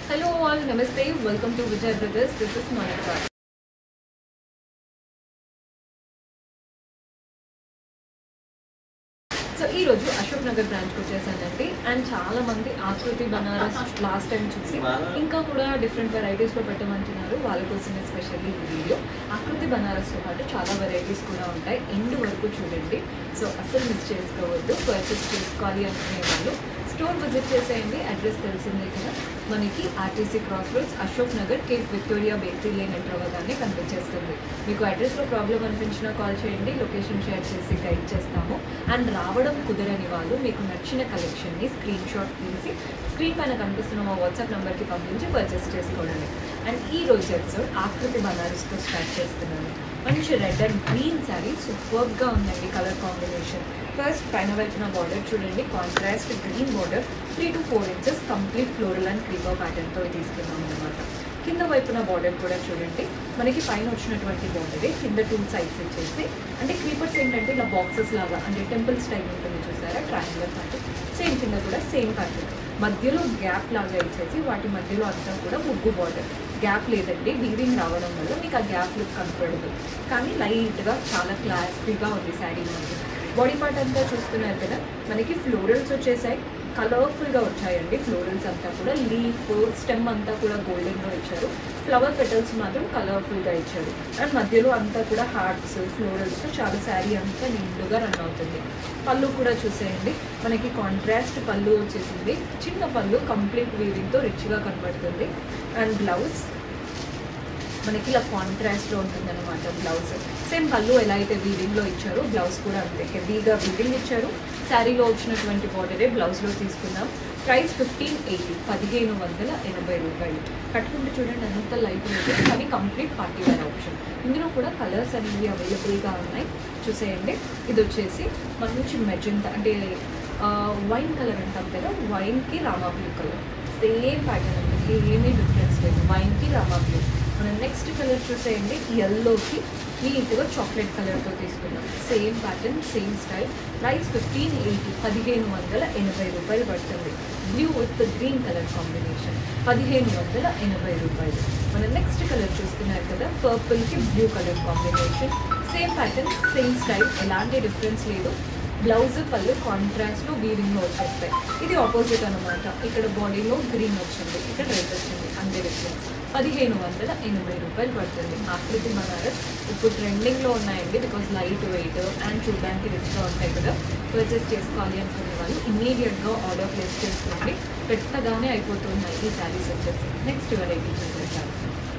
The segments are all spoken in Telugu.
Hello all, Namaste. Welcome to Vijay Brothers. This is Monica. So ఈ రోజు అశోక్ నగర్ బ్రాంచ్కి వచ్చేసానండి అండ్ చాలా మంది ఆకృతి బనారస్ లాస్ట్ టైం చూసి ఇంకా కూడా డిఫరెంట్ వెరైటీస్లో పెట్టమంటున్నారు వాళ్ళ కోసమే స్పెషల్లీ ఈ వీడియో ఆకృతి బనారస్తో పాటు చాలా వెరైటీస్ కూడా ఉంటాయి ఎండ్ వరకు చూడండి సో అస్సలు మిస్ చేసుకోవద్దు పర్చేస్ చేసుకోవాలి అనుకునే వాళ్ళు స్టోర్ విజిట్ చేసేయండి అడ్రస్ తెలిసిందే కదా మనకి RTC cross roads Ashok Nagar cafe Victoria bakery lane enter అవ్వగానే కనిపించేస్తుంది మీకు అడ్రస్లో ప్రాబ్లం అనిపించినా కాల్ చేయండి లొకేషన్ షేర్ చేసి గైడ్ చేస్తాము అండ్ రావడం కుదరని వాళ్ళు మీకు నచ్చిన కలెక్షన్ని స్క్రీన్ షాట్ తీసి స్క్రీన్ పైన కనిపిస్తున్న మా వాట్సాప్ నెంబర్కి పంపించి పర్చేస్ చేసుకోవడమే అండ్ ఈ రోజు ఎపిసోడ్ ఆకృతి బనారస్తో స్టార్ట్ చేస్తున్నాను మంచి రెడ్ అండ్ గ్రీన్ శారీ సూపర్గా ఉందండి కలర్ కాంబినేషన్ ఫస్ట్ పైన వైపున బార్డర్ చూడండి contrast green border three to four inches complete floral and creeper ప్యాటర్న్తో తీసుకున్నాం అనమాట కింద వైపున బార్డర్ కూడా చూడండి మనకి పైన వచ్చినటువంటి బార్డరే కింద టూ సైడ్స్ ఇచ్చేసి అంటే క్రీపర్స్ ఏంటంటే ఇలా బాక్సెస్ లాగా అంటే టెంపుల్ స్టైల్ ఉంటుంది చూసారా ట్రయాంగులర్ ప్యాటర్న్ సేమ్ కింద కూడా సేమ్ ప్యాటర్న్ మధ్యలో గ్యాప్ లాగా ఇచ్చేసి వాటి మధ్యలో అంతా కూడా ముగ్గు బార్డర్ గ్యాప్ లేదండి వీవింగ్ రావడం వల్ల మీకు ఆ గ్యాప్ లుక్ కనపడదు కానీ లైట్గా చాలా క్లాసిక్గా ఉంది శారీ మనకి బాడీ పార్ట్ అంతా చూస్తున్నారు కదా మనకి ఫ్లోరల్స్ వచ్చేసాయి కలర్ఫుల్గా వచ్చాయండి ఫ్లోరల్స్ అంతా కూడా లీఫ్ స్టెమ్ అంతా కూడా గోల్డెన్లో ఇచ్చారు ఫ్లవర్ పెటల్స్ మాత్రం కలర్ఫుల్గా ఇచ్చారు అండ్ మధ్యలో అంతా కూడా హార్ట్స్ ఫ్లోరల్స్ చాలా శారీ అంతా నిండుగా రన్ అవుతుంది పళ్ళు కూడా చూసేయండి మనకి కాంట్రాస్ట్ పళ్ళు వచ్చేసింది చిన్న పళ్ళు కంప్లీట్ వీవింగ్తో రిచ్గా కనబడుతుంది అండ్ బ్లౌజ్ మనకి ఇలా కాంట్రాస్ట్లో ఉంటుంది అనమాట బ్లౌజ్ సేమ్ పళ్ళు ఎలా అయితే వీవింగ్లో ఇచ్చారో బ్లౌజ్ కూడా అంతే హెవీగా వీవింగ్ ఇచ్చారు శారీలో వచ్చినటువంటి బార్డరే బ్లౌజ్లో తీసుకున్నాం ప్రైస్ ఫిఫ్టీన్ ఎయిటీ పదిహేను వందల ఎనభై రూపాయలు కట్టుకుంటే చూడండి అంత లైట్ ఉంటుంది కానీ కంప్లీట్ పార్టీ వేర్ ఆప్షన్ ఇందులో కూడా కలర్స్ అనేవి అవైలబుల్గా ఉన్నాయి చూసేయండి ఇది వచ్చేసి మంచి మెజెంటా అంటే వైన్ కలర్ అంటాం కదా వైన్కి Rama blue colour same pattern ఉంటుంది ఏమీ డిఫరెన్స్ లేదు వైన్కి రామా బ్లూ మనం నెక్స్ట్ కలర్ చూసేయండి ఎల్లోకి నీట్గా చాక్లెట్ కలర్తో తీసుకున్నాం same pattern same style price fifteen eighty పదిహేను వందల ఎనభై రూపాయలు పడుతుంది blue with green colour combination పదిహేను వందల ఎనభై రూపాయలు మనం నెక్స్ట్ కలర్ చూస్తున్నారు కదా పర్పుల్కి blue colour combination same pattern same style ఎలాంటి డిఫరెన్స్ లేదు బ్లౌజ్ పళ్ళు కాంట్రాస్ట్లో వీవింగ్లో వచ్చేస్తాయి ఇది ఆపోజిట్ అనమాట ఇక్కడ బాడీలో గ్రీన్ వచ్చింది ఇక్కడ రెడ్ వచ్చింది అంతే డిఫరెన్స్ పదిహేను వందల ఎనభై రూపాయలు పడుతుంది ఆకృతి బనారస్ ఇప్పుడు ట్రెండింగ్లో ఉన్నాయండి బికాస్ లైట్ వెయిట్ అండ్ చూడడానికి రిచ్గా ఉంటాయి కదా పర్చేస్ చేసుకోవాలి అనుకునే వాళ్ళు ఇమ్మీడియట్గా ఆర్డర్ ప్లేస్ చేసుకోండి పెట్టగానే అయిపోతున్నాయి ఈ శారీస్ వచ్చేసి నెక్స్ట్ వెరైటీ చూసేసారు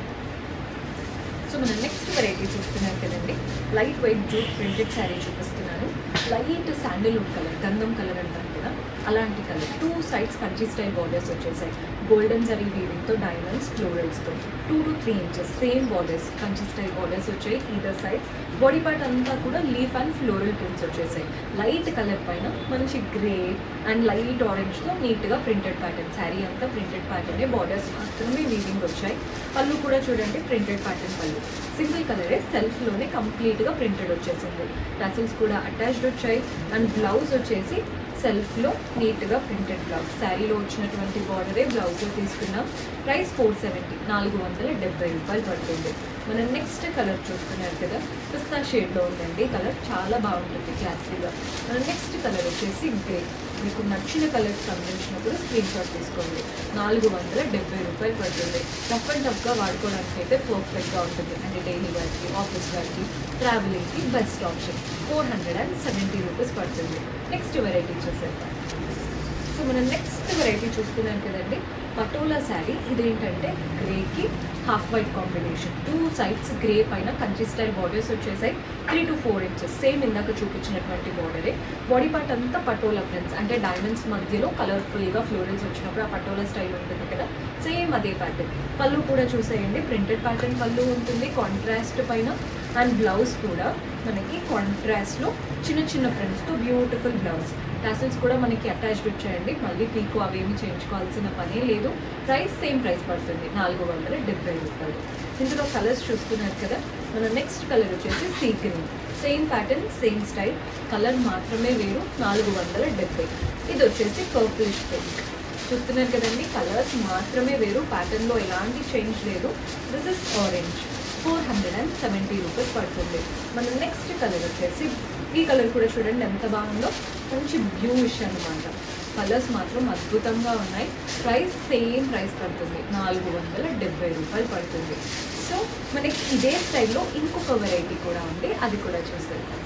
సో మనం నెక్స్ట్ వెరైటీ చూస్తున్నారు కదండి light weight jute printed sari చూపిస్తున్నాను లైట్ శాండిల్వుడ్ కలర్ గంధం కలర్ అంటాం కదా అలాంటి colour two sides country style borders వచ్చేసాయి గోల్డెన్ జరీ వీవింగ్తో డైమండ్స్ ఫ్లోరల్స్తో two to three inches same borders country style borders వచ్చాయి ఈదర్ సైడ్స్ బాడీ పార్ట్ అంతా కూడా లీఫ్ అండ్ ఫ్లోరల్ ప్రింట్స్ వచ్చేసాయి లైట్ కలర్ పైన మంచి గ్రే అండ్ లైట్ ఆరెంజ్తో నీట్గా ప్రింటెడ్ ప్యాటర్న్ శారీ అంతా ప్రింటెడ్ ప్యాటర్నే బార్డర్స్ మాత్రమే వీవింగ్ వచ్చాయి పళ్ళు కూడా చూడండి ప్రింటెడ్ ప్యాటర్న్ పళ్ళు సింగిల్ కలరే సెల్ఫ్లోనే కంప్లీట్గా ప్రింటెడ్ వచ్చేసింది టసిల్స్ కూడా అటాచ్డ్ వచ్చాయి అండ్ బ్లౌజ్ వచ్చేసి సెల్ఫ్లో నీట్గా ప్రింటెడ్ బ్లౌజ్ శారీలో వచ్చినటువంటి బార్డరే బ్లౌజ్లో తీసుకున్నాం ప్రైస్ ఫోర్ సెవెంటీ నాలుగు వందల డెబ్బై రూపాయలు పడుతుంది మనం నెక్స్ట్ కలర్ చూస్తున్నారు కదా పిస్తా షేడ్లో ఉందండి కలర్ చాలా బాగుంటుంది క్లాసీగా మన నెక్స్ట్ కలర్ వచ్చేసి గ్రే మీకు నచ్చిన కలర్స్ సంబంధించినప్పుడు స్క్రీన్ షాట్ తీసుకోండి నాలుగు వందల డెబ్బై రూపాయలు పడుతుంది రఫ్ అండ్ టఫ్గా వాడుకోవడానికి అయితే పర్ఫెక్ట్గా ఉంటుంది అంటే డైలీ వర్క్కి ఆఫీస్ వర్క్కి ట్రావెలింగ్కి best option four hundred and seventy rupees పడుతుంది నెక్స్ట్ వెరైటీ చూసేద్దాం సో మనం నెక్స్ట్ వెరైటీ చూస్తున్నాం కదండి పటోలా శారీ ఇదేంటంటే గ్రేకి half white combination two sides grey పైన కంచి స్టైల్ బార్డర్స్ వచ్చేసాయి three to four inches same ఇందాక చూపించినటువంటి బార్డరే బాడీ పార్ట్ అంతా పటోలా ప్రింట్స్ అంటే డైమండ్స్ మధ్యలో కలర్ఫుల్గా ఫ్లోరల్స్ వచ్చినప్పుడు ఆ పటోలా స్టైల్ ఉంటుంది కదా సేమ్ అదే ప్యాటర్న్ పళ్ళు కూడా చూసేయండి ప్రింటెడ్ ప్యాటర్న్ పళ్ళు ఉంటుంది కాంట్రాస్ట్ పైన అండ్ బ్లౌజ్ కూడా మనకి కాంట్రాస్ట్లో చిన్న చిన్న ప్రింట్స్తో బ్యూటిఫుల్ బ్లౌజ్ టాసిల్స్ కూడా మనకి అటాచ్డ్ వచ్చాయండి మళ్ళీ పీకు అవేమి చేయించుకోవాల్సిన పనే లేదు ప్రైస్ సేమ్ ప్రైస్ పడుతుంది నాలుగు వందల డెబ్బై రూపాయలు ఇందులో కలర్స్ చూస్తున్నారు కదా మన నెక్స్ట్ కలర్ వచ్చేసి sea green same pattern same style colour మాత్రమే వేరు నాలుగు వందల డెబ్బై ఇది వచ్చేసి పర్పులిష్ పింక్ చూస్తున్నారు కదండి కలర్స్ మాత్రమే వేరు ప్యాటర్న్లో ఎలాంటి చేంజ్ లేదు this is orange four hundred and seventy rupees పడుతుంది మన నెక్స్ట్ కలర్ వచ్చేసి ఈ కలర్ కూడా చూడండి ఎంత బాగుందో మంచి బ్లూయిష్ అనమాట కలర్స్ మాత్రం అద్భుతంగా ఉన్నాయి ప్రైస్ సేమ్ ప్రైస్ పడుతుంది నాలుగు వందల డెబ్బై రూపాయలు పడుతుంది సో మనకి ఇదే స్టైల్లో ఇంకొక వెరైటీ కూడా ఉంది అది కూడా చూసేద్దాం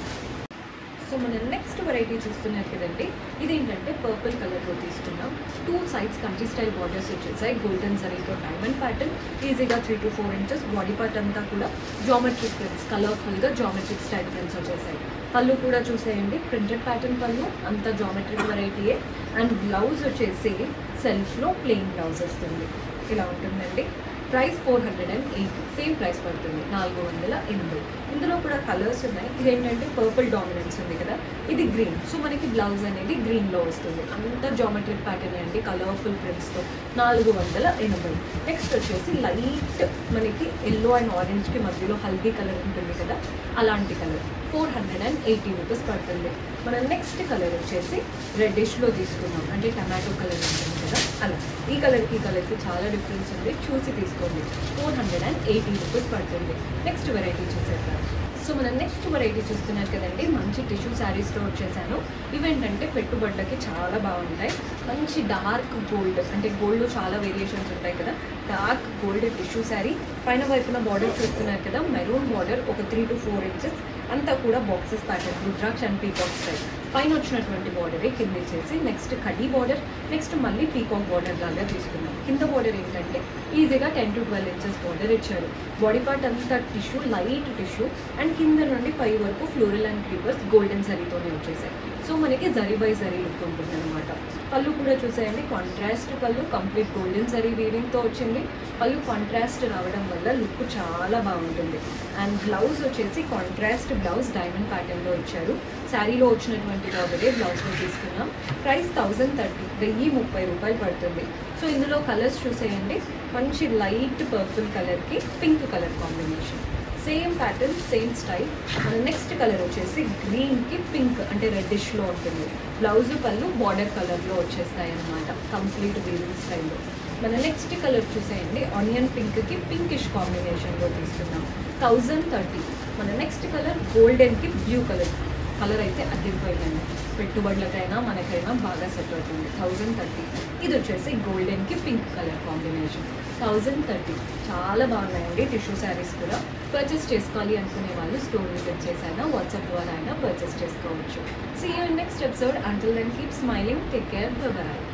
సో మనం నెక్స్ట్ వెరైటీ చూస్తున్నారు కదండి ఇదేంటంటే పర్పుల్ కలర్లో తీసుకున్నాం two sides country style borders వచ్చేసాయి గోల్డెన్ జరీతో డైమండ్ ప్యాటర్న్ ఈజీగా three to four inches body part అంతా కూడా జామెట్రిక్ ప్రింట్స్ కలర్ఫుల్గా జామెట్రిక్ స్టైల్ ప్రింట్స్ వచ్చేసాయి పళ్ళు కూడా చూసేయండి ప్రింటెడ్ ప్యాటర్న్ పళ్ళు అంత జామెట్రిక్ వెరైటీయే అండ్ బ్లౌజ్ వచ్చేసి సెల్ఫ్లో ప్లెయిన్ బ్లౌజ్ వస్తుంది ఇలా ఉంటుందండి price four hundred and eight same price పడుతుంది నాలుగు వందల ఎనభై ఇందులో కూడా కలర్స్ ఉన్నాయి ఇదేంటంటే పర్పుల్ డామినెన్స్ ఉంది కదా ఇది గ్రీన్ సో మనకి బ్లౌజ్ అనేది గ్రీన్లో వస్తుంది అంత జామెట్రిక్ ప్యాటర్న్ అండి కలర్ఫుల్ ప్రింట్స్తో నాలుగు వందల ఎనభై నెక్స్ట్ వచ్చేసి లైట్ మనకి ఎల్లో అండ్ ఆరెంజ్కి మధ్యలో హల్దీ కలర్ ఉంటుంది కదా అలాంటి colour four hundred and eighty rupees పడుతుంది మన నెక్స్ట్ కలర్ వచ్చేసి రెడ్డిష్లో తీసుకున్నాం అంటే టమాటో కలర్ ఉంటుంది కదా అలా ఈ కలర్కి ఈ కలర్కి చాలా డిఫరెన్స్ ఉంది చూసి తీసుకోండి four hundred and eighty rupees పడుతుంది నెక్స్ట్ వెరైటీ చూసేద్దాం సో మనం నెక్స్ట్ వెరైటీ చూస్తున్నారు కదండి మంచి టిష్యూ శారీస్లో వచ్చేసాను ఇవేంటంటే పెట్టుబడులకి చాలా బాగుంటాయి మంచి డార్క్ గోల్డ్ అంటే గోల్డ్లో చాలా వేరియేషన్స్ ఉంటాయి కదా డార్క్ గోల్డ్ టిష్యూ శారీ పైన వైపున బార్డర్ చూస్తున్నారు కదా మెరూన్ బార్డర్ ఒక త్రీ టు ఫోర్ ఇంచెస్ అంతా కూడా boxes pattern rudraksha and peacock style పైన వచ్చినటువంటి బార్డరే కింద చేసి నెక్స్ట్ కడీ బార్డర్ నెక్స్ట్ మళ్ళీ పీకాక్ బార్డర్ లాగా తీసుకున్నాం కింద బార్డర్ ఏంటంటే ఈజీగా ten to twelve inches border ఇచ్చారు బాడీ పార్ట్ అంతా టిష్యూ లైట్ టిష్యూ అండ్ కింద నుండి పై వరకు ఫ్లోరల్ అండ్ క్రీపర్స్ గోల్డెన్ జరీతోనే వచ్చేసాయి సో మనకి జరీ బై జరీ లుక్ ఉంటుంది అనమాట పళ్ళు కూడా చూసేయండి కాంట్రాస్ట్ పళ్ళు కంప్లీట్ గోల్డెన్ జరీ వీవింగ్తో వచ్చింది పళ్ళు కాంట్రాస్ట్ రావడం వల్ల లుక్ చాలా బాగుంటుంది అండ్ బ్లౌజ్ వచ్చేసి కాంట్రాస్ట్ బ్లౌజ్ డైమండ్ ప్యాటర్న్లో ఇచ్చారు శారీలో వచ్చినటువంటి బాబుడే బ్లౌజ్లో తీసుకున్నాం ప్రైస్ థౌజండ్ థర్టీ వెయ్యి ముప్పై రూపాయలు పడుతుంది సో ఇందులో కలర్స్ చూసేయండి మంచి లైట్ పర్పుల్ కలర్కి pink colour combination same pattern same style మన నెక్స్ట్ కలర్ వచ్చేసి గ్రీన్కి పింక్ అంటే రెడ్డిష్లో ఉంటుంది బ్లౌజ్ పళ్ళు బార్డర్ కలర్లో వచ్చేస్తాయి అన్నమాట కంప్లీట్ వీవింగ్ స్టైల్లో మన నెక్స్ట్ కలర్ చూసేయండి ఆనియన్ పింక్కి పింకిష్ కాంబినేషన్లో తీసుకున్నాం థౌజండ్ థర్టీ మన నెక్స్ట్ కలర్ గోల్డెన్కి బ్లూ కలర్ కలర్ అయితే అదిరిపోయిందండి పెట్టుబడులకైనా మనకైనా బాగా సెట్ అవుతుంది థౌజండ్ థర్టీ ఇది వచ్చేసి గోల్డెన్కి pink colour combination thousand thirty చాలా బాగున్నాయండి టిష్యూ శారీస్ కూడా పర్చేస్ చేసుకోవాలి అనుకునే వాళ్ళు స్టోర్ విజిట్ చేసైనా వాట్సాప్ ద్వారా అయినా పర్చేస్ చేసుకోవచ్చు see you next episode until then keep smiling take care bye